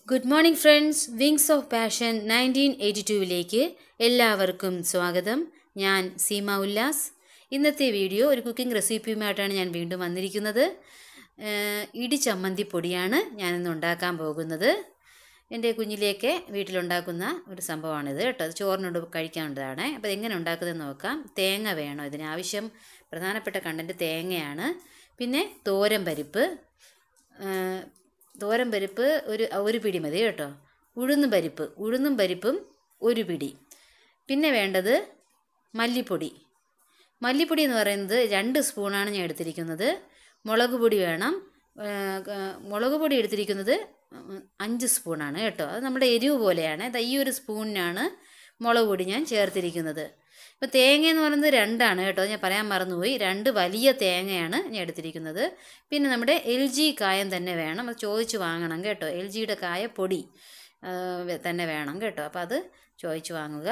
good morning friends wings of passion nineteen eighty ടുവിലേക്ക് എല്ലാവർക്കും സ്വാഗതം ഞാൻ സീമ ഉല്ലാസ് ഇന്നത്തെ വീഡിയോ ഒരു കുക്കിംഗ് റെസിപ്പിയുമായിട്ടാണ് ഞാൻ വീണ്ടും വന്നിരിക്കുന്നത് ഏഹ് ഇടിച്ചമ്മന്തി പൊടിയാണ് ഞാനിന്ന് ഉണ്ടാക്കാൻ പോകുന്നത് എൻ്റെ കുഞ്ഞിലേക്ക് വീട്ടിലുണ്ടാക്കുന്ന ഒരു സംഭവമാണിത് കേട്ടോ അത് ചോറിനോട് കഴിക്കാനുള്ളതാണ് അപ്പോൾ എങ്ങനെ ഉണ്ടാക്കുന്നതെന്ന് നോക്കാം തേങ്ങ വേണം ഇതിന് ആവശ്യം പ്രധാനപ്പെട്ട കണ്ടൻറ്റ് തേങ്ങയാണ് പിന്നെ തോരൻ പരിപ്പ് ഏഹ് തോരൻ പരിപ്പ് ഒരു ഒരു പിടി മതി കേട്ടോ ഉഴുന്നും പരിപ്പ് ഉഴുന്നും പരിപ്പും ഒരു പിടി പിന്നെ വേണ്ടത് മല്ലിപ്പൊടി മല്ലിപ്പൊടി എന്ന് പറയുന്നത് രണ്ട് സ്പൂണാണ് ഞാൻ എടുത്തിരിക്കുന്നത് മുളക് പൊടി വേണം ഏഹ് ക- മുളക് പൊടി എടുത്തിരിക്കുന്നത് ഉം, അഞ്ച് സ്പൂണാണ് കേട്ടോ അത് നമ്മുടെ എരിവ് പോലെയാണ് ദാ ഈ ഒരു സ്പൂണിനാണ് മുളക് പൊടി ഞാൻ ചേർത്തിരിക്കുന്നത് ഇപ്പോൾ തേങ്ങ എന്ന് പറയുന്നത് രണ്ടാണ് കേട്ടോ ഞാൻ പറയാൻ മറന്നുപോയി രണ്ട് വലിയ തേങ്ങയാണ് ഞാൻ എടുത്തിരിക്കുന്നത് പിന്നെ നമ്മുടെ എൽ ജി കായം തന്നെ വേണം അത് ചോദിച്ച് വാങ്ങണം കേട്ടോ എൽ ജിയുടെ കായ പൊടി ആ, വെ- തന്നെ വേണം കേട്ടോ അപ്പോൾ അത് ചോദിച്ച് വാങ്ങുക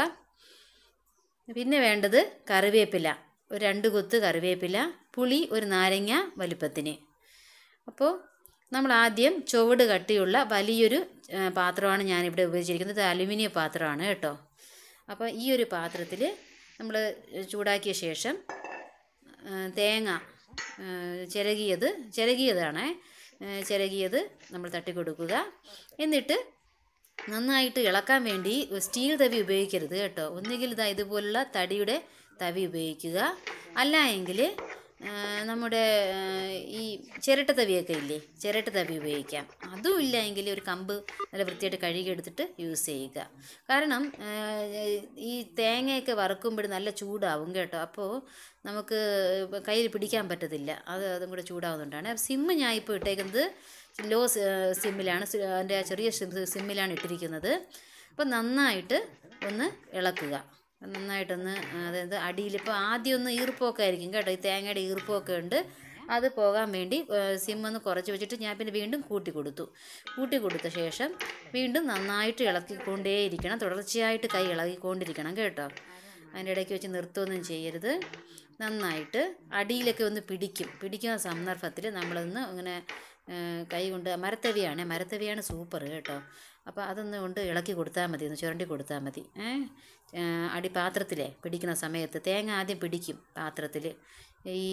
പിന്നെ വേണ്ടത് കറിവേപ്പില ഒരു രണ്ട് കൊത്ത് കറിവേപ്പില പുളി ഒരു നാരങ്ങ വലുപ്പത്തിന് അപ്പോൾ നമ്മൾ ആദ്യം ചുവട് കട്ടിയുള്ള വലിയൊരു ആ, പാത്രമാണ് ഞാനിവിടെ ഉപയോഗിച്ചിരിക്കുന്നത് ഇത് അലുമിനിയം പാത്രമാണ് കേട്ടോ അപ്പോൾ ഈ ഒരു പാത്രത്തിൽ നമ്മൾ ചൂടാക്കിയ ശേഷം ആ, തേങ്ങ ആ, ചിരകിയത് ചിരകിയതാണ് ആ, ചിരകിയത് നമ്മൾ തട്ടിക്കൊടുക്കുക എന്നിട്ട് നന്നായിട്ട് ഇളക്കാൻ വേണ്ടി സ്റ്റീൽ തവി ഉപയോഗിക്കരുത് കേട്ടോ ഒന്നുകിൽ ഇതാ ഇതുപോലുള്ള തടിയുടെ തവി ഉപയോഗിക്കുക അല്ല എങ്കിൽ നമ്മുടെ ആ, ഈ ചിരട്ട തവിയൊക്കെ ഇല്ലേ ചിരട്ട തവി ഉപയോഗിക്കാം അതും ഇല്ല എങ്കിൽ ഒരു കമ്പ് നല്ല വൃത്തിയായിട്ട് കഴുകിയെടുത്തിട്ട് യൂസ് ചെയ്യുക കാരണം ആ, ഈ തേങ്ങയൊക്കെ വറുക്കുമ്പോൾ നല്ല ചൂടാവും കേട്ടോ അപ്പോൾ നമുക്ക് കയ്യിൽ പിടിക്കാൻ പറ്റത്തില്ല അത് അതും കൂടെ ചൂടാവുന്നുണ്ടാണ് സിമ്മ് ഞാൻ ഇപ്പോൾ ഇട്ടേക്കുന്നത് ലോ സിമ്മിലാണ് സി- അതിൻ്റെ ആ ചെറിയ സിം- സിമ്മിലാണ് ഇട്ടിരിക്കുന്നത് അപ്പോൾ നന്നായിട്ട് ഒന്ന് ഇളക്കുക നന്നായിട്ടൊന്ന് അതായത് അടിയിൽ ഇപ്പോൾ ആദ്യം ഒന്ന് ഈർപ്പമൊക്കെ ആയിരിക്കും കേട്ടോ ഈ തേങ്ങയുടെ ഈർപ്പമൊക്കെ ഉണ്ട് അത് പോകാൻ വേണ്ടി സിമ്മൊന്ന് കുറച്ച് വെച്ചിട്ട് ഞാൻ പിന്നെ വീണ്ടും കൂട്ടി കൊടുത്തു കൂട്ടി കൊടുത്ത ശേഷം വീണ്ടും നന്നായിട്ട് ഇളക്കിക്കൊണ്ടേയിരിക്കണം തുടർച്ചയായിട്ട് കൈ ഇളകിക്കൊണ്ടിരിക്കണം കേട്ടോ അതിൻ്റെ ഇടയ്ക്ക് വെച്ച് നിർത്തുകയൊന്നും ചെയ്യരുത് നന്നായിട്ട് അടിയിലൊക്കെ ഒന്ന് പിടിക്കും പിടിക്കുന്ന സന്ദർഭത്തിൽ നമ്മളൊന്ന് ഇങ്ങനെ ആ, കൈ കൊണ്ട് മരത്തവിയാണ് മരത്തവിയാണ് സൂപ്പർ കേട്ടോ അപ്പോൾ അതൊന്ന് കൊണ്ട് ഇളക്കി കൊടുത്താൽ മതി ഒന്ന് ചുരണ്ടി കൊടുത്താൽ മതി ഏ ആ, അടി പാത്രത്തിലെ പിടിക്കുന്ന സമയത്ത് തേങ്ങ ആദ്യം പിടിക്കും പാത്രത്തിൽ ഈ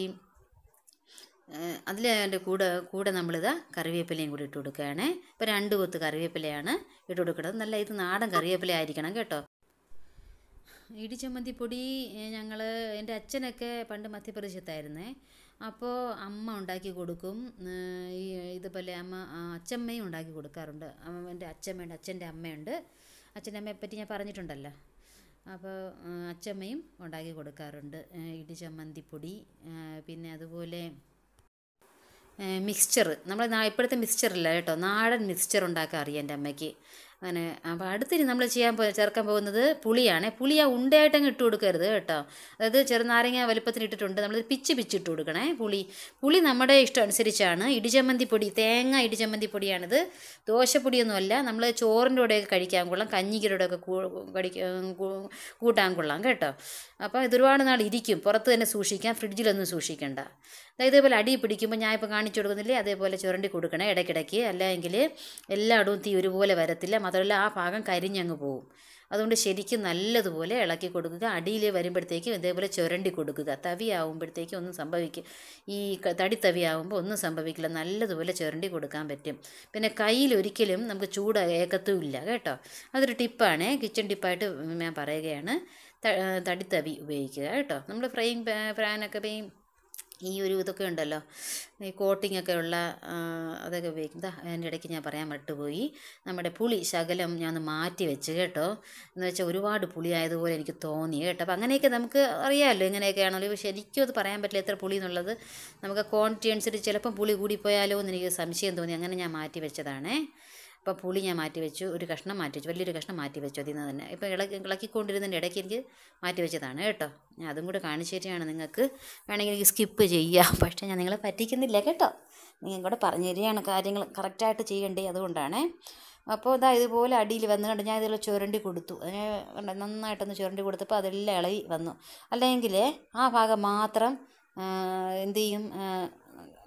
അതിൽ അതിൻ്റെ കൂടെ കൂടെ നമ്മളിതാ കറിവേപ്പിലയും കൂടി ഇട്ട് കൊടുക്കുകയാണ് ഇപ്പോൾ രണ്ട് കൊത്ത് കറിവേപ്പിലയാണ് ഇട്ട് കൊടുക്കുന്നത് നല്ല ഇത് നാടൻ കറിവേപ്പില ആയിരിക്കണം കേട്ടോ ഇടിച്ചമ്മന്തി പൊടി ഞങ്ങൾ എൻ്റെ അച്ഛനൊക്കെ പണ്ട് മധ്യപ്രദേശത്തായിരുന്നേ അപ്പോൾ അമ്മ ഉണ്ടാക്കി കൊടുക്കും ഏഹ് ഈ ഇതുപോലെ അമ്മ ആ, അച്ഛമ്മയും ഉണ്ടാക്കി കൊടുക്കാറുണ്ട് അമ്മ എൻ്റെ അച്ഛമ്മയുണ്ട് അച്ഛൻ്റെ അമ്മയുണ്ട് അച്ഛൻ്റെ അമ്മയെ പറ്റി ഞാൻ പറഞ്ഞിട്ടുണ്ടല്ലോ അപ്പോൾ ആ, അച്ഛമ്മയും ഉണ്ടാക്കി കൊടുക്കാറുണ്ട് ഏഹ് ഇടിച്ചമ്മന്തി പൊടി ഏഹ് പിന്നെ അതുപോലെ മിക്സ്ചർ നമ്മൾ ഇപ്പോഴത്തെ മിക്സ്ചർ ഇല്ല കേട്ടോ നാടൻ മിക്സ്ചർ ഉണ്ടാക്കാൻ അറിയാം എൻ്റെ അമ്മയ്ക്ക് അങ്ങനെ അപ്പോൾ അടുത്തിനി നമ്മൾ ചെയ്യാൻ പോ ചേർക്കാൻ പോകുന്നത് പുളിയാണ് പുളി ആ ഉണ്ടയായിട്ടങ്ങ് ഇട്ട് കൊടുക്കരുത് കേട്ടോ അതായത് ചെറുനാരങ്ങ വലുപ്പത്തിന് ഇട്ടിട്ടുണ്ട് നമ്മൾ പിച്ച് പിച്ച് ഇട്ട് കൊടുക്കണേ പുളി പുളി നമ്മുടെ ഇഷ്ടം അനുസരിച്ചാണ് ഇടിചമ്മന്തി പൊടി തേങ്ങ ഇടിചമ്മന്തി പൊടിയാണിത് ദോശപ്പൊടിയൊന്നുമല്ല നമ്മൾ ചോറിൻ്റെ കൂടെയൊക്കെ കഴിക്കാൻ കൊള്ളാം കഞ്ഞിയുടെ കൂടെയൊക്കെ കൂ- കടിക്കാൻ കൂ- കൂട്ടാൻ കൊള്ളാം കേട്ടോ അപ്പോൾ ഇത് ഒരുപാട് നാൾ ഇരിക്കും പുറത്ത് തന്നെ സൂക്ഷിക്കാം ഫ്രിഡ്ജിലൊന്നും സൂക്ഷിക്കണ്ട ദാ ഇതേപോലെ അടി പിടിക്കുമ്പോൾ ഞാൻ ഇപ്പോൾ കാണിച്ചു കൊടുക്കുന്നില്ലേ അതേപോലെ ചുരണ്ടി കൊടുക്കണേ ഇടയ്ക്കിടയ്ക്ക് അല്ലെങ്കിൽ എല്ലായിടവും തീ ഒരുപോലെ വരത്തില്ല മാത്രമല്ല ആ ഭാഗം കരിഞ്ഞങ്ങ് പോകും അതുകൊണ്ട് ശരിക്കും നല്ലതുപോലെ ഇളക്കി കൊടുക്കുക അടിയിൽ വരുമ്പോഴത്തേക്കും ഇതേപോലെ ചുരണ്ടി കൊടുക്കുക തവി ആവുമ്പോഴത്തേക്കും ഒന്നും സംഭവിക്കും ഈ ക- തടി തവി ആവുമ്പോൾ ഒന്നും സംഭവിക്കില്ല നല്ലതുപോലെ ചുരണ്ടി കൊടുക്കാൻ പറ്റും പിന്നെ കയ്യിൽ ഒരിക്കലും നമുക്ക് ചൂട് ഏക്കത്തുമില്ല കേട്ടോ അതൊരു ടിപ്പാണ് കിച്ചൺ ടിപ്പായിട്ട് ഞാൻ പറയുകയാണ് ത- തടിത്തവി ഉപയോഗിക്കുക കേട്ടോ നമ്മൾ ഫ്രൈയിങ് പാനൊക്കെ ഈ ഈ ഒരു ഇതൊക്കെ ഉണ്ടല്ലോ ഈ കോട്ടിംഗ് ഒക്കെ ഉള്ള ആ, അതൊക്കെ ഉപയോഗിക്കും ദാ അതിൻ്റെ ഇടയ്ക്ക് ഞാൻ പറയാൻ വിട്ടുപോയി നമ്മുടെ പുളി ശകലം ഞാൻ ഒന്ന് മാറ്റി വെച്ച് കേട്ടോ എന്ന് വെച്ചാൽ ഒരുപാട് പുളി ആയതുപോലെ എനിക്ക് തോന്നി കേട്ടോ അപ്പോൾ അങ്ങനെയൊക്കെ നമുക്ക് അറിയാമല്ലോ എങ്ങനെയൊക്കെയാണല്ലോ പക്ഷേ ശരിക്കും അത് പറയാൻ പറ്റില്ല എത്ര പുളി എന്നുള്ളത് നമുക്ക് ക്വാണ്ടിറ്റി അനുസരിച്ച് ചിലപ്പം പുളി കൂടിപ്പോയാലോ എന്ന് എനിക്ക് സംശയം തോന്നി അങ്ങനെ ഞാൻ മാറ്റി വെച്ചതാണേ അപ്പോൾ പുളി ഞാൻ മാറ്റി വെച്ചു ഒരു കഷ്ണം മാറ്റി വെച്ചു വലിയൊരു കഷ്ണം മാറ്റി വെച്ചു അതിൽ നിന്ന് തന്നെ ഇപ്പോൾ ഇളക്കി ഇളക്കിക്കൊണ്ടിരുന്നതിൻ്റെ ഇടയ്ക്ക് എനിക്ക് മാറ്റി വെച്ചതാണ് കേട്ടോ ഞാൻ അതും കൂടെ കാണിച്ചു തരികയാണ് നിങ്ങൾക്ക് വേണമെങ്കിൽ എനിക്ക് സ്കിപ്പ് ചെയ്യാം പക്ഷേ ഞാൻ നിങ്ങളെ പറ്റിക്കുന്നില്ല കേട്ടോ നിങ്ങൾ കൂടെ പറഞ്ഞു തരികയാണ് കാര്യങ്ങൾ കറക്റ്റായിട്ട് ചെയ്യണ്ടേ അതുകൊണ്ടാണ് അപ്പോൾ ഇതാ ഇതുപോലെ അടിയിൽ വന്ന് കണ്ട് ഞാൻ ഇതുപോലെ ചുരണ്ടി കൊടുത്തു അതിന് കണ്ടോ നന്നായിട്ടൊന്ന് ചുരണ്ടി കൊടുത്തപ്പോൾ അതെല്ലാം ഇളകി വന്നു അല്ലെങ്കിൽ ആ ഭാഗം മാത്രം ആ, എന്ത് ചെയ്യും ആ,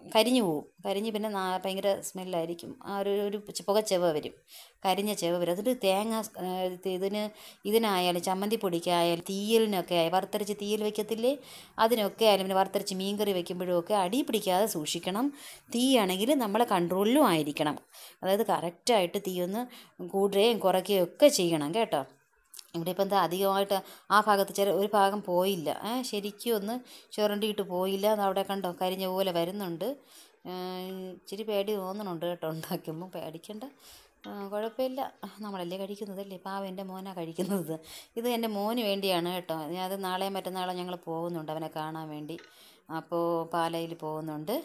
കരിഞ്ഞു പോവും കരിഞ്ഞ് പിന്നെ നാ- ഭയങ്കര സ്മെല്ലായിരിക്കും ആ ഒരു ഒരു ചെ- പുകച്ചെവ വരും കരിഞ്ഞ ചെവ വരും അതിൽ തേങ്ങ ആ, ഇത് ഇതിന് ഇതിനായാലും ചമ്മന്തി പൊടിക്കായാലും തീയലിനൊക്കെ ആയി വറുത്തരച്ച് തീയൽ വയ്ക്കത്തില്ലേ അതിനൊക്കെ ആയാലും പിന്നെ വറുത്തരച്ച് മീൻകറി വയ്ക്കുമ്പോഴും ഒക്കെ അടി പിടിക്കാതെ സൂക്ഷിക്കണം തീയാണെങ്കിൽ നമ്മളെ കൺട്രോളിലും ആയിരിക്കണം അതായത് കറക്റ്റായിട്ട് തീ ഒന്ന് കൂടുകയും കുറയ്ക്കുകയും ഒക്കെ ചെയ്യണം കേട്ടോ ഇവിടെ ഇപ്പം എന്താ അധികമായിട്ട് ആ ഭാഗത്ത് ചെറിയ ഒരു ഭാഗം പോയില്ല ഏ ശരിക്കും ഒന്ന് ചുരണ്ടിയിട്ട് പോയില്ല അത് അവിടെ കണ്ടോ കരിഞ്ഞ പോലെ വരുന്നുണ്ട് ഏ, ഇച്ചിരി പേടി തോന്നണുണ്ട് കേട്ടോ ഉണ്ടാക്കുമ്പോൾ പേടിക്കണ്ട ആ, കുഴപ്പമില്ല നമ്മളല്ലേ കഴിക്കുന്നതല്ലേ പാവം എൻ്റെ മോനാണ് കഴിക്കുന്നത് ഇത് എൻ്റെ മോന് വേണ്ടിയാണ് കേട്ടോ ഞാൻ അത് നാളെ മറ്റന്നാളോ ഞങ്ങൾ പോകുന്നുണ്ട് അവനെ കാണാൻ വേണ്ടി അപ്പോൾ പാലയിൽ പോകുന്നുണ്ട്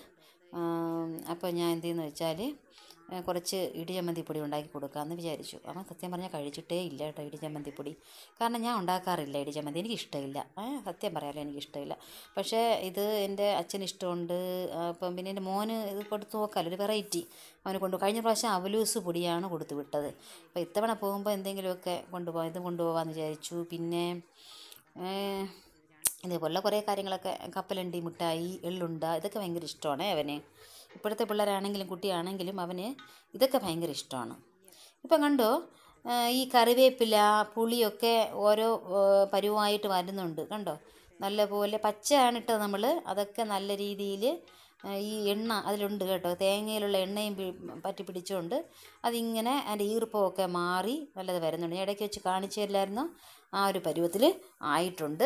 അപ്പോൾ ഞാൻ എന്ത് ചെയ്യുന്നു വെച്ചാൽ ഏ, കുറച്ച് ഇടിചമ്മന്തിപ്പൊടി ഉണ്ടാക്കി കൊടുക്കാമെന്ന് വിചാരിച്ചു അവൻ സത്യം പറഞ്ഞാൽ കഴിച്ചിട്ടേ ഇല്ല കേട്ടോ ഇടിചമ്മന്തിപ്പൊടി കാരണം ഞാൻ ഉണ്ടാക്കാറില്ല ഇടിചമ്മന്തി എനിക്ക് ഇഷ്ടമില്ല ഏ സത്യം പറയാമല്ലോ എനിക്ക് ഇഷ്ടമില്ല പക്ഷേ ഇത് എൻ്റെ അച്ഛന് ഇഷ്ടമുണ്ട് അപ്പം പിന്നെ എൻ്റെ മോന് ഇത് കൊടുത്ത് നോക്കാമല്ലോ ഒരു വെറൈറ്റി അവന് കൊണ്ടു കഴിഞ്ഞ പ്രാവശ്യം അവലൂസ് പൊടിയാണ് കൊടുത്തു വിട്ടത് അപ്പോൾ ഇത്തവണ പോകുമ്പോൾ എന്തെങ്കിലുമൊക്കെ കൊണ്ടുപോകാം ഇത് കൊണ്ടുപോകാമെന്ന് വിചാരിച്ചു പിന്നെ ഏ, ഇതേപോലുള്ള കുറേ കാര്യങ്ങളൊക്കെ കപ്പലണ്ടി മിഠായി എള്ളുണ്ട ഇതൊക്കെ ഭയങ്കര ഇഷ്ടമാണ് അവന് ഇപ്പോഴത്തെ പിള്ളേരാണെങ്കിലും കുട്ടിയാണെങ്കിലും അവന് ഇതൊക്കെ ഭയങ്കര ഇഷ്ടമാണ് ഇപ്പം കണ്ടോ ആ, ഈ കറിവേപ്പില പുളിയൊക്കെ ഓരോ ആ, പരുവമായിട്ട് വരുന്നുണ്ട് കണ്ടോ നല്ലപോലെ പച്ചയാണ് ഇട്ടത് നമ്മൾ അതൊക്കെ നല്ല രീതിയിൽ ഈ എണ്ണ അതിലുണ്ട് കേട്ടോ തേങ്ങയിലുള്ള എണ്ണയും പി- പറ്റി പിടിച്ചുകൊണ്ട് അതിങ്ങനെ അതിൻ്റെ ഈർപ്പമൊക്കെ മാറി നല്ലത് വരുന്നുണ്ട് ഞാൻ ഇടയ്ക്ക് വെച്ച് കാണിച്ചു തരില്ലായിരുന്നു ആ ഒരു പരുവത്തിൽ ആയിട്ടുണ്ട്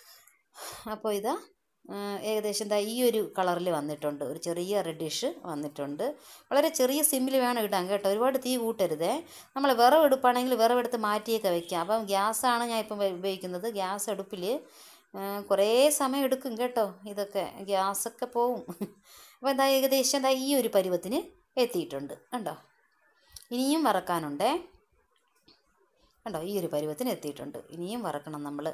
അപ്പോൾ ഇതാ ആ, ഏകദേശം എന്താ ഈ ഒരു കളറിൽ വന്നിട്ടുണ്ട് ഒരു ചെറിയ റെഡിഷ് വന്നിട്ടുണ്ട് വളരെ ചെറിയ സിമ്മിൽ വേണം ഇടാൻ കേട്ടോ ഒരുപാട് തീ കൂട്ടരുതേ നമ്മൾ വിറവ് എടുപ്പാണെങ്കിൽ വിറവെടുത്ത് മാറ്റിയൊക്കെ വെക്കാം അപ്പം ഗ്യാസാണ് ഞാൻ ഇപ്പം ഉപയോഗിക്കുന്നത് ഗ്യാസ് അടുപ്പിൽ കുറേ സമയം എടുക്കും കേട്ടോ ഇതൊക്കെ ഗ്യാസൊക്കെ പോവും അപ്പോൾ എന്താ ഏകദേശം എന്താ ഈ ഒരു പരുവത്തിന് എത്തിയിട്ടുണ്ട് കണ്ടോ ഇനിയും വറക്കാനുണ്ടേ കണ്ടോ ഈ ഒരു പരുവത്തിന് എത്തിയിട്ടുണ്ട് ഇനിയും വറക്കണം നമ്മൾ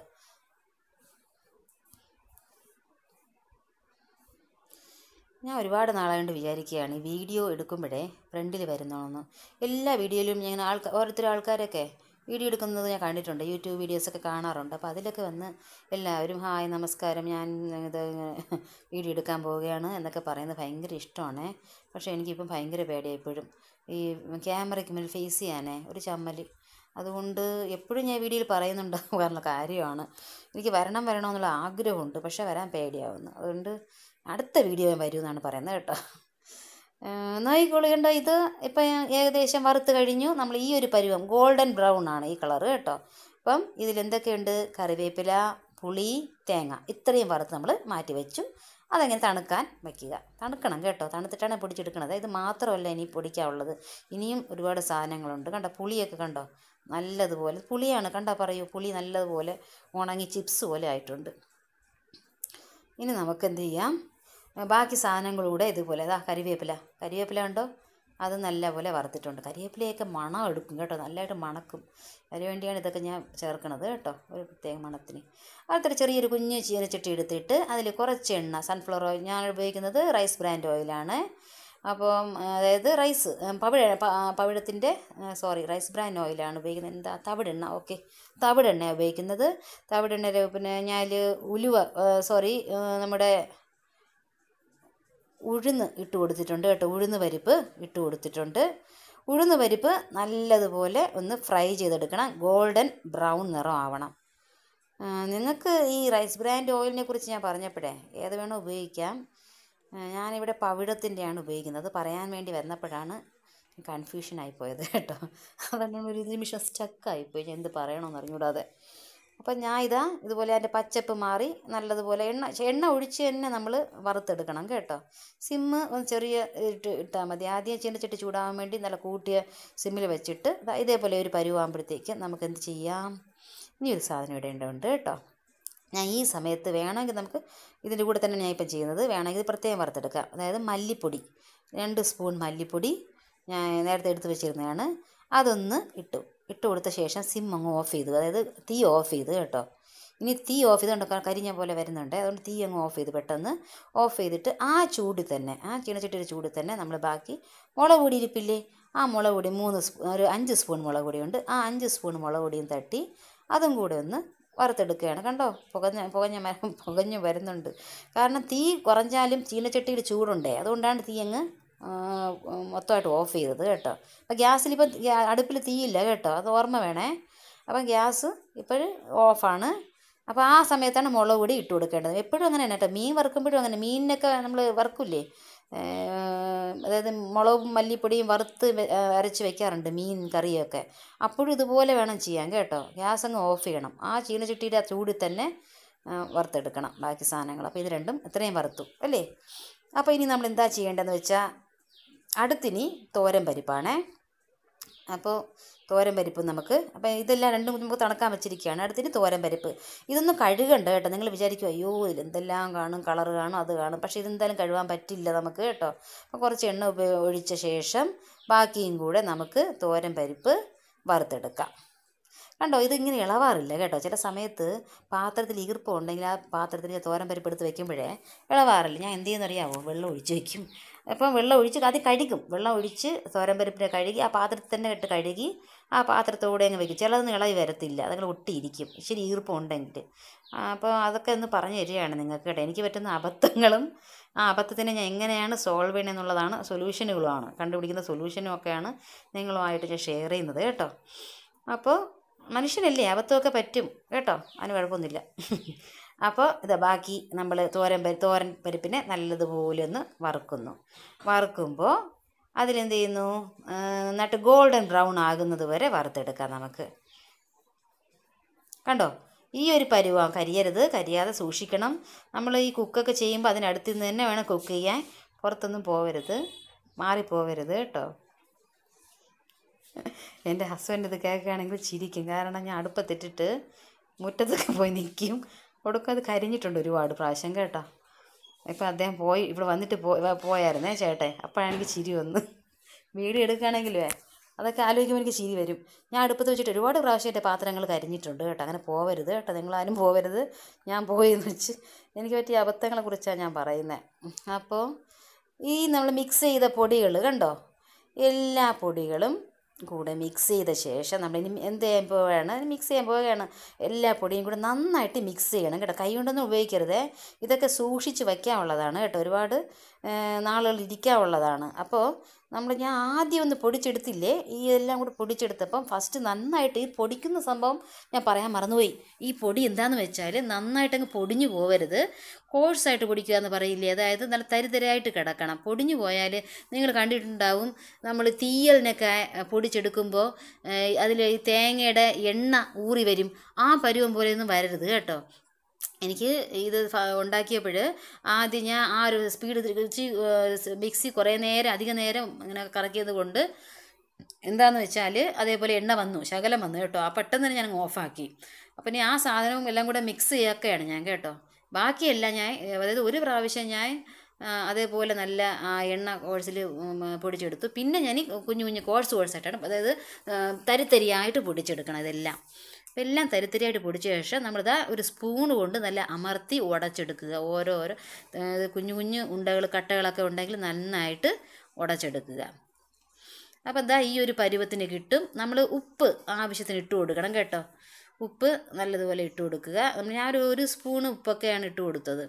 ഞാൻ ഒരുപാട് നാളായതുകൊണ്ട് വിചാരിക്കുകയാണ് ഈ വീഡിയോ എടുക്കുമ്പോഴേ ഫ്രണ്ടിൽ വരുന്നോന്ന് എല്ലാ വീഡിയോയിലും ഞാൻ ആൾക്കാർ ഓരോരുത്തർ ആൾക്കാരൊക്കെ വീഡിയോ എടുക്കുന്നത് ഞാൻ കണ്ടിട്ടുണ്ട് യൂട്യൂബ് വീഡിയോസൊക്കെ കാണാറുണ്ട് അപ്പോൾ അതിലൊക്കെ വന്ന് എല്ലാവരും ഹായ് നമസ്കാരം ഞാൻ ഇത് വീഡിയോ എടുക്കാൻ പോവുകയാണ് എന്നൊക്കെ പറയുന്നത് ഭയങ്കര ഇഷ്ടമാണ് പക്ഷേ എനിക്കിപ്പം ഭയങ്കര പേടിയാണ് ഇപ്പോഴും ഈ ക്യാമറയ്ക്ക് മുന്നിൽ ഫേസ് ചെയ്യാനേ ഒരു ചമ്മൽ അതുകൊണ്ട് എപ്പോഴും ഞാൻ വീഡിയോയിൽ പറയുന്നുണ്ടാകാനുള്ള കാര്യമാണ് എനിക്ക് വരണം വരണമെന്നുള്ള ആഗ്രഹമുണ്ട് പക്ഷേ വരാൻ പേടിയാവുന്നു അതുകൊണ്ട് അടുത്ത വീഡിയോ ഞാൻ വരുമെന്നാണ് പറയുന്നത് കേട്ടോ നോയിക്കോളൂ കണ്ടോ ഇത് ഇപ്പം ഏകദേശം വറുത്ത് കഴിഞ്ഞു നമ്മൾ ഈ ഒരു പരുവം ഗോൾഡൻ ബ്രൗൺ ആണ് ഈ കളറ് കേട്ടോ അപ്പം ഇതിൽ എന്തൊക്കെയുണ്ട് കറിവേപ്പില പുളി തേങ്ങ ഇത്രയും വറുത്ത് നമ്മൾ മാറ്റി വെച്ചു അതങ്ങനെ തണുക്കാൻ വയ്ക്കുക തണുക്കണം കേട്ടോ തണുത്തിട്ടാണ് പൊടിച്ചെടുക്കണത് ഇത് മാത്രമല്ല ഇനി പൊടിക്കാനുള്ളത് ഇനിയും ഒരുപാട് സാധനങ്ങളുണ്ട് കണ്ടോ പുളിയൊക്കെ കണ്ടോ നല്ലതുപോലെ പുളിയാണ് കണ്ടോ പറയൂ പുളി നല്ലതുപോലെ ഉണങ്ങി ചിപ്സ് പോലെ ആയിട്ടുണ്ട് ഇനി നമുക്ക് എന്ത് ചെയ്യാം ബാക്കി സാധനങ്ങളൂടെ ഇതുപോലെ അതാ കരിവേപ്പില കരിവേപ്പില ഉണ്ടോ അത് നല്ലപോലെ വറുത്തിട്ടുണ്ട് കരിവേപ്പിലയൊക്കെ മണം എടുക്കും കേട്ടോ നല്ലതായിട്ട് മണക്കും അതിന് വേണ്ടിയാണ് ഇതൊക്കെ ഞാൻ ചേർക്കണത് കേട്ടോ ഒരു പ്രത്യേക മണത്തിന് അതുപോലെ ചെറിയൊരു കുഞ്ഞ് ചീനച്ചട്ടി എടുത്തിട്ട് അതിൽ കുറച്ച് എണ്ണ സൺഫ്ലവർ ഓയിൽ ഞാൻ ഉപയോഗിക്കുന്നത് റൈസ് ബ്രാൻഡ് ഓയിലാണ് അപ്പം അതായത് റൈസ് പവിഴ പവിഴത്തിൻ്റെ സോറി റൈസ് ബ്രാൻഡ് ഓയിലാണ് ഉപയോഗിക്കുന്നത് എന്താ തവിടെണ്ണ ഓക്കെ തവിടെണ്ണ ഉപയോഗിക്കുന്നത് തവിടെണ്ണ പിന്നെ ഞാൻ ഉലുവ സോറി നമ്മുടെ ഉഴുന്ന് ഇട്ട് കൊടുത്തിട്ടുണ്ട് കേട്ടോ ഉഴുന്ന് പരിപ്പ് ഇട്ട് കൊടുത്തിട്ടുണ്ട് ഉഴുന്ന് പരിപ്പ് നല്ലതുപോലെ ഒന്ന് ഫ്രൈ ചെയ്തെടുക്കണം ഗോൾഡൻ ബ്രൗൺ നിറം ആവണം നിങ്ങൾക്ക് ഈ റൈസ് ബ്രാൻഡ് ഓയിലിനെ കുറിച്ച് ഞാൻ പറഞ്ഞപ്പോഴേ ഏത് വേണോ ഉപയോഗിക്കാം ഞാനിവിടെ പവിഴത്തിൻ്റെയാണ് ഉപയോഗിക്കുന്നത് പറയാൻ വേണ്ടി വന്നപ്പോഴാണ് കൺഫ്യൂഷൻ ആയിപ്പോയത് കേട്ടോ അതുകൊണ്ട് ഒരു നിമിഷം സ്റ്റക്കായിപ്പോയി ഞാൻ എന്ത് പറയണമെന്ന് അറിഞ്ഞൂടാതെ അപ്പം ഞാൻ ഇതാ ഇതുപോലെ അതിൻ്റെ പച്ചപ്പ് മാറി നല്ലതുപോലെ എണ്ണ എണ്ണ ഒഴിച്ച് തന്നെ നമ്മൾ വറുത്തെടുക്കണം കേട്ടോ സിമ്മ് ഒന്ന് ചെറിയ ഇട്ട് ഇട്ടാൽ മതി ആദ്യം ചീനച്ചട്ടി ചൂടാവാൻ വേണ്ടി നല്ല കൂട്ടിയ സിമ്മിൽ വെച്ചിട്ട് ഇതേപോലെ ഒരു പരുവാകുമ്പോഴത്തേക്ക് നമുക്ക് എന്ത് ചെയ്യാം ഇനി ഒരു സാധനം ഇടേണ്ടതുണ്ട് കേട്ടോ ഞാൻ ഈ സമയത്ത് വേണമെങ്കിൽ നമുക്ക് ഇതിൻ്റെ കൂടെ തന്നെ ഞാൻ ഇപ്പം ചെയ്യുന്നത് വേണമെങ്കിൽ പ്രത്യേകം വറുത്തെടുക്കാം അതായത് മല്ലിപ്പൊടി രണ്ട് സ്പൂൺ മല്ലിപ്പൊടി ഞാൻ നേരത്തെ എടുത്ത് വെച്ചിരുന്നതാണ് അതൊന്ന് ഇട്ടു ഇട്ട് കൊടുത്ത ശേഷം സിം അങ്ങ് ഓഫ് ചെയ്തു അതായത് തീ ഓഫ് ചെയ്ത് കേട്ടോ ഇനി തീ ഓഫ് ചെയ്തുകൊണ്ട് കരിഞ്ഞ പോലെ വരുന്നുണ്ട് അതുകൊണ്ട് തീ അങ്ങ് ഓഫ് ചെയ്ത് പെട്ടെന്ന് ഓഫ് ചെയ്തിട്ട് ആ ചൂടിൽ തന്നെ ആ ചീനച്ചട്ടിയുടെ ചൂടിൽ തന്നെ നമ്മൾ ബാക്കി മുളക് പൊടി ഇരിപ്പില്ലേ ആ മുളക് പൊടി മൂന്ന് സ്പൂ ഒരു അഞ്ച് സ്പൂൺ മുളക് പൊടിയുണ്ട് ആ അഞ്ച് സ്പൂൺ മുളക് പൊടിയും തട്ടി അതും കൂടെ ഒന്ന് വറുത്തെടുക്കുകയാണ് കണ്ടോ പുകഞ്ഞ പുകഞ്ഞ മരം പുകഞ്ഞു വരുന്നുണ്ട് കാരണം തീ കുറഞ്ഞാലും ചീനച്ചട്ടിയിൽ ചൂടുണ്ടേ അതുകൊണ്ടാണ് തീ അങ്ങ് ആ, മൊത്തമായിട്ട് ഓഫ് ചെയ്തത് കേട്ടോ അപ്പം ഗ്യാസിലിപ്പം അടുപ്പിൽ തീയില്ല കേട്ടോ അത് ഓർമ്മ വേണേ അപ്പം ഗ്യാസ് ഇപ്പോഴും ഓഫാണ് അപ്പോൾ ആ സമയത്താണ് മുളക് പൊടി ഇട്ട് കൊടുക്കേണ്ടത് എപ്പോഴും അങ്ങനെ തന്നെ കേട്ടോ മീൻ വറുക്കുമ്പോഴും അങ്ങനെ മീനിനൊക്കെ നമ്മൾ വറുക്കില്ലേ അതായത് മുളകും മല്ലിപ്പൊടിയും വറുത്ത് വെ- ആ, അരച്ച് വെക്കാറുണ്ട് മീൻ കറിയൊക്കെ അപ്പോഴും ഇതുപോലെ വേണം ചെയ്യാൻ കേട്ടോ ഗ്യാസ് അങ്ങ് ഓഫ് ചെയ്യണം ആ ചീനച്ചട്ടിയുടെ ആ ചൂടിൽ തന്നെ ആ, വറുത്തെടുക്കണം ബാക്കി സാധനങ്ങൾ അപ്പോൾ ഇത് രണ്ടും ഇത്രയും വറുത്തു അല്ലേ അപ്പോൾ ഇനി നമ്മൾ എന്താ ചെയ്യേണ്ടതെന്ന് വെച്ചാൽ അടുത്തിനി തോരൻ പരിപ്പാണേ അപ്പോൾ തോരൻ പരിപ്പ് നമുക്ക് അപ്പോൾ ഇതെല്ലാം രണ്ടും നമുക്ക് തണുക്കാൻ വെച്ചിരിക്കുകയാണ് അടുത്തിന് തോരൻ പരിപ്പ് ഇതൊന്നും കഴുകണ്ട കേട്ടോ നിങ്ങൾ വിചാരിക്കും അയ്യോ ഇതിൽ എന്തെല്ലാം കാണും കളർ കാണും അത് കാണും പക്ഷേ ഇതെന്തായാലും കഴുകാൻ പറ്റില്ല നമുക്ക് കേട്ടോ അപ്പോൾ കുറച്ച് എണ്ണ ഉപയോ ഒഴിച്ച ശേഷം ബാക്കിയും കൂടെ നമുക്ക് തോരൻ പരിപ്പ് വറുത്തെടുക്കാം കണ്ടോ ഇതിങ്ങനെ ഇളവാറില്ല കേട്ടോ ചില സമയത്ത് പാത്രത്തിൽ ഈർപ്പം ഉണ്ടെങ്കിൽ ആ പാത്രത്തിൽ ഞാൻ തോരൻ പരിപ്പ് എടുത്ത് വെക്കുമ്പോഴേ ഇളവാറില്ല ഞാൻ എന്ത് ചെയ്യുന്നറിയാവോ വെള്ളം ഒഴിച്ച് വെക്കും അപ്പം വെള്ളം ഒഴിച്ച് അത് കഴുകും വെള്ളം ഒഴിച്ച് തോരൻ പരിപ്പിനെ കഴുകി ആ പാത്രത്തിൽ തന്നെ ഇട്ട് കഴുകി ആ പാത്രത്തോടെ അങ്ങ് വെക്കും ചിലതൊന്നും ഇളവി വരത്തില്ല അതങ്ങനെ ഒട്ടിയിരിക്കും ഇച്ചിരി ഈർപ്പം ഉണ്ടെങ്കിൽ അപ്പോൾ അതൊക്കെ ഒന്ന് പറഞ്ഞു തരികയാണ് നിങ്ങൾക്ക് കേട്ടോ എനിക്ക് പറ്റുന്ന അബദ്ധങ്ങളും ആ അബദ്ധത്തിനെ ഞാൻ എങ്ങനെയാണ് സോൾവ് ചെയ്യണമെന്നുള്ളതാണ് സൊല്യൂഷനുകളുമാണ് കണ്ടുപിടിക്കുന്ന സൊല്യൂഷനും ഒക്കെയാണ് നിങ്ങളുമായിട്ട് ഞാൻ ഷെയർ ചെയ്യുന്നത് കേട്ടോ അപ്പോൾ മനുഷ്യനല്ലേ അബദ്ധമൊക്കെ പറ്റും കേട്ടോ അതിന് കുഴപ്പമൊന്നുമില്ല അപ്പോൾ ഇത് ബാക്കി നമ്മൾ തോരൻ പരി തോരൻ പരിപ്പിനെ നല്ലതുപോലെ ഒന്ന് വറുക്കുന്നു വറുക്കുമ്പോൾ അതിലെന്ത് ചെയ്യുന്നു ആ, നന്നായിട്ട് ഗോൾഡൻ ബ്രൗൺ ആകുന്നത് വരെ വറുത്തെടുക്കാം നമുക്ക് കണ്ടോ ഈ ഒരു പരുവം കരിയരുത് കരിയാതെ സൂക്ഷിക്കണം നമ്മൾ ഈ കുക്കൊക്കെ ചെയ്യുമ്പോൾ അതിനടുത്ത് നിന്ന് തന്നെ വേണം കുക്ക് ചെയ്യാൻ പുറത്തൊന്നും പോവരുത് മാറിപ്പോവരുത് കേട്ടോ എൻ്റെ ഹസ്ബൻഡ് ഇത് കേൾക്കുകയാണെങ്കിൽ ചിരിക്കും കാരണം ഞാൻ അടുപ്പത്തിട്ടിട്ട് മുറ്റത്തൊക്കെ പോയി നിൽക്കും ഒടുക്കം അത് കരിഞ്ഞിട്ടുണ്ട് ഒരുപാട് പ്രാവശ്യം കേട്ടോ ഇപ്പം അദ്ദേഹം പോയി ഇവിടെ വന്നിട്ട് പോ പോയായിരുന്നേ ചേട്ടെ അപ്പോഴാണ് എനിക്ക് ചിരി വന്ന് വീഡിയോ എടുക്കുകയാണെങ്കിലേ അതൊക്കെ ആലോചിക്കുമ്പോൾ എനിക്ക് ചിരി വരും ഞാൻ അടുപ്പത്ത് വെച്ചിട്ട് ഒരുപാട് പ്രാവശ്യം എൻ്റെ പാത്രങ്ങൾ കരിഞ്ഞിട്ടുണ്ട് കേട്ടോ അങ്ങനെ പോവരുത് കേട്ടോ നിങ്ങളാരും പോവരുത് ഞാൻ പോയി എന്ന് വെച്ച് എനിക്ക് പറ്റിയ അബദ്ധങ്ങളെക്കുറിച്ചാണ് ഞാൻ പറയുന്നത് അപ്പോൾ ഈ നമ്മൾ മിക്സ് ചെയ്ത പൊടികൾ കണ്ടോ എല്ലാ പൊടികളും കൂടെ മിക്സ് ചെയ്ത ശേഷം നമ്മൾ ഇനി എന്ത് ചെയ്യാൻ പോവുകയാണ് മിക്സ് ചെയ്യാൻ പോവുകയാണ് എല്ലാ പൊടിയും കൂടെ നന്നായിട്ട് മിക്സ് ചെയ്യണം കേട്ടോ കൈ കൊണ്ടൊന്നും ഉപയോഗിക്കരുതേ ഇതൊക്കെ സൂക്ഷിച്ച് വയ്ക്കാനുള്ളതാണ് കേട്ടോ ഒരുപാട് ഏഹ്, നാളുകൾ ഇരിക്കാനുള്ളതാണ് അപ്പോൾ നമ്മൾ ഞാൻ ആദ്യം ഒന്ന് പൊടിച്ചെടുത്തില്ലേ ഈ എല്ലാം കൂടെ പൊടിച്ചെടുത്തപ്പം ഫസ്റ്റ് നന്നായിട്ട് ഈ പൊടിക്കുന്ന സംഭവം ഞാൻ പറയാൻ മറന്നുപോയി ഈ പൊടി എന്താണെന്ന് വെച്ചാൽ നന്നായിട്ട് അങ്ങ് പൊടിഞ്ഞു പോവരുത് കോഴ്സായിട്ട് പൊടിക്കുക എന്ന് പറയില്ലേ അതായത് നല്ല തരിതരായിട്ട് കിടക്കണം പൊടിഞ്ഞു പോയാൽ നിങ്ങൾ കണ്ടിട്ടുണ്ടാവും നമ്മൾ തീയലിനൊക്കെ പൊടിച്ചെടുക്കുമ്പോൾ അതിൽ ഈ തേങ്ങയുടെ എണ്ണ ഊറി വരും ആ പരുവം പോലെയൊന്നും വരരുത് കേട്ടോ എനിക്ക് ഇത് ഉണ്ടാക്കിയപ്പോൾ ആദ്യം ഞാൻ ആ ഒരു സ്പീഡ് തിരിച്ച് മിക്സി കുറേ നേരം അധിക നേരം ഇങ്ങനെ കറക്കിയത് കൊണ്ട് എന്താന്ന് വെച്ചാൽ അതേപോലെ എണ്ണ വന്നു ശകലം വന്നു കേട്ടോ ആ പെട്ടെന്ന് തന്നെ ഞാൻ ഓഫാക്കി അപ്പം ഇനി ആ സാധനവും എല്ലാം കൂടെ മിക്സ് ചെയ്യാക്കുകയാണ് ഞാൻ കേട്ടോ ബാക്കിയെല്ലാം ഞാൻ അതായത് ഒരു പ്രാവശ്യം ഞാൻ ആ, അതേപോലെ നല്ല ആ എണ്ണ കോഴ്സിൽ പൊടിച്ചെടുത്തു പിന്നെ ഞാൻ ഈ കുഞ്ഞു കുഞ്ഞു കോഴ്സ് കോഴ്സായിട്ടാണ് അതായത് ആ, തരിത്തരിയായിട്ട് പൊടിച്ചെടുക്കണം ഇതെല്ലാം അപ്പം എല്ലാം തരിത്തരിയായിട്ട് പൊടിച്ച ശേഷം നമ്മളിതാ ഒരു സ്പൂൺ കൊണ്ട് നല്ല അമർത്തി ഉടച്ചെടുക്കുക ഓരോരോ അതായത് കുഞ്ഞു കുഞ്ഞു ഉണ്ടകൾ കട്ടകളൊക്കെ ഉണ്ടെങ്കിൽ നന്നായിട്ട് ഉടച്ചെടുക്കുക അപ്പോൾ എന്താ ഈ ഒരു പരുവത്തിന് കിട്ടും നമ്മൾ ഉപ്പ് ആവശ്യത്തിന് ഇട്ട് കൊടുക്കണം കേട്ടോ ഉപ്പ് നല്ലതുപോലെ ഇട്ട് കൊടുക്കുക നമ്മൾ ഞാൻ ഒരു ഒരു സ്പൂൺ ഉപ്പൊക്കെയാണ് ഇട്ട് കൊടുത്തത്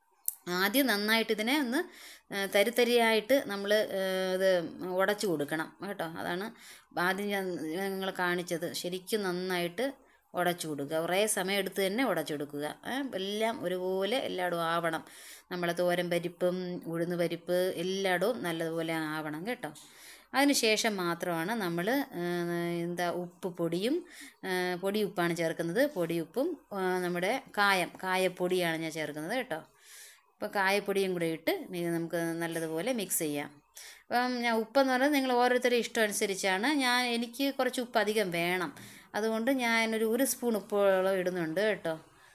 ആദ്യം നന്നായിട്ട് ഇതിനെ ഒന്ന് ആ, തരിതരിയായിട്ട് നമ്മൾ ഇത് ഉടച്ചു കൊടുക്കണം കേട്ടോ അതാണ് ആദ്യം ഞാൻ നിങ്ങളെ കാണിച്ചത് ശരിക്കും നന്നായിട്ട് ഉടച്ചു കൊടുക്കുക കുറേ സമയം എടുത്ത് തന്നെ ഉടച്ചെടുക്കുക ഏ, എല്ലാം ഒരുപോലെ എല്ലായിടും ആവണം നമ്മളെ തോരൻ പരിപ്പും ഉഴുന്ന് പരിപ്പ് എല്ലായിടവും നല്ലതുപോലെ ആവണം കേട്ടോ അതിന് ശേഷം മാത്രമാണ് നമ്മൾ എന്താ ഉപ്പ് പൊടിയും ആ, പൊടി ഉപ്പാണ് ചേർക്കുന്നത് പൊടി ഉപ്പും ആ, നമ്മുടെ കായം കായപ്പൊടിയാണ് ഞാൻ ചേർക്കുന്നത് കേട്ടോ അപ്പോൾ കായപ്പൊടിയും കൂടെ ഇട്ട് ഇത് നമുക്ക് നല്ലതുപോലെ മിക്സ് ചെയ്യാം അപ്പം ഞാൻ ഉപ്പെന്ന് പറയുന്നത് നിങ്ങൾ ഓരോരുത്തരുടെ ഇഷ്ടം അനുസരിച്ചാണ് ഞാൻ എനിക്ക് കുറച്ച് ഉപ്പ് അധികം വേണം അതുകൊണ്ട് ഞാനൊരു ഒരു സ്പൂൺ ഉപ്പോളം ഇടുന്നുണ്ട് കേട്ടോ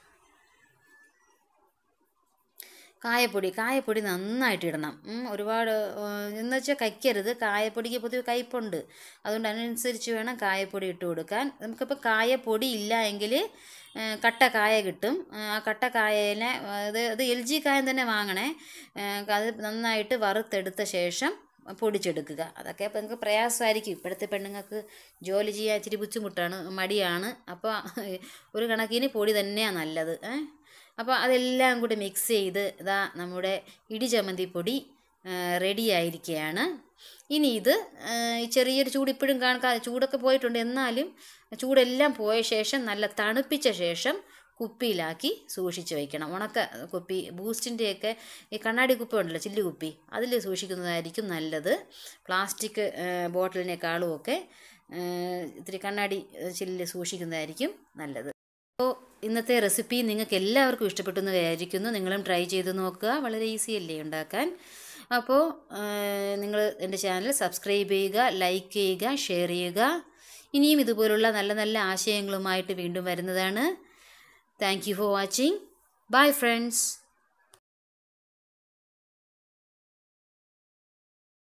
കായപ്പൊടി കായപ്പൊടി നന്നായിട്ട് ഇടണം ഉം, ഒരുപാട് എന്ന് വെച്ചാൽ കയ്ക്കരുത് കായപ്പൊടിക്ക് പൊതുവെ കയ്പുണ്ട് അതുകൊണ്ട് അതിനനുസരിച്ച് വേണം കായപ്പൊടി ഇട്ട് കൊടുക്കാൻ നമുക്കിപ്പോൾ കായപ്പൊടി ഇല്ല എങ്കിൽ കട്ട കായ കിട്ടും ആ, ആ കട്ട കായേനെ അത് അത് എൽ ജി കായം തന്നെ വാങ്ങണേ ആ, അത് നന്നായിട്ട് വറുത്തെടുത്ത ശേഷം പൊടിച്ചെടുക്കുക അതൊക്കെ നിങ്ങൾക്ക് പ്രയാസമായിരിക്കും ഇപ്പോഴത്തെ പെണ്ണുങ്ങൾക്ക് ജോലി ചെയ്യാൻ ഇച്ചിരി ബുദ്ധിമുട്ടാണ് മടിയാണ് അപ്പോൾ ഒരു കണക്കിന് പൊടി തന്നെയാണ് നല്ലത് ഏ അപ്പോൾ അതെല്ലാം കൂടി മിക്സ് ചെയ്ത് ഇതാ നമ്മുടെ ഇടിചമ്മന്തി പൊടി റെഡി ആയിരിക്കുകയാണ് ഇനി ഇത് ആ, ഈ ചെറിയൊരു ചൂട് ഇപ്പോഴും കാണാൻ ചൂടൊക്കെ പോയിട്ടുണ്ട് എന്നാലും ചൂടെല്ലാം പോയ ശേഷം നല്ല തണുപ്പിച്ച ശേഷം കുപ്പിയിലാക്കി സൂക്ഷിച്ച് വയ്ക്കണം ഉണക്ക കുപ്പി ബൂസ്റ്റിൻ്റെയൊക്കെ ഈ കണ്ണാടി കുപ്പി ഉണ്ടല്ലോ ചില്ല് കുപ്പി അതിൽ സൂക്ഷിക്കുന്നതായിരിക്കും നല്ലത് പ്ലാസ്റ്റിക് ബോട്ടിലിനേക്കാളും ഒക്കെ ആ, ഇത്തിരി കണ്ണാടി ചില്ലിൽ സൂക്ഷിക്കുന്നതായിരിക്കും നല്ലത് അപ്പോൾ ഇന്നത്തെ റെസിപ്പി നിങ്ങൾക്ക് എല്ലാവർക്കും ഇഷ്ടപ്പെട്ടു എന്ന് വിചാരിക്കുന്നു നിങ്ങളും ട്രൈ ചെയ്ത് നോക്കുക വളരെ ഈസി അല്ലേ ഉണ്ടാക്കാൻ അപ്പോൾ നിങ്ങൾ എൻ്റെ ചാനൽ സബ്സ്ക്രൈബ് ചെയ്യുക ലൈക്ക് ചെയ്യുക ഷെയർ ചെയ്യുക ഇനിയും ഇതുപോലുള്ള നല്ല നല്ല ആശയങ്ങളുമായിട്ട് വീണ്ടും വരുന്നതാണ് thank you for watching bye friends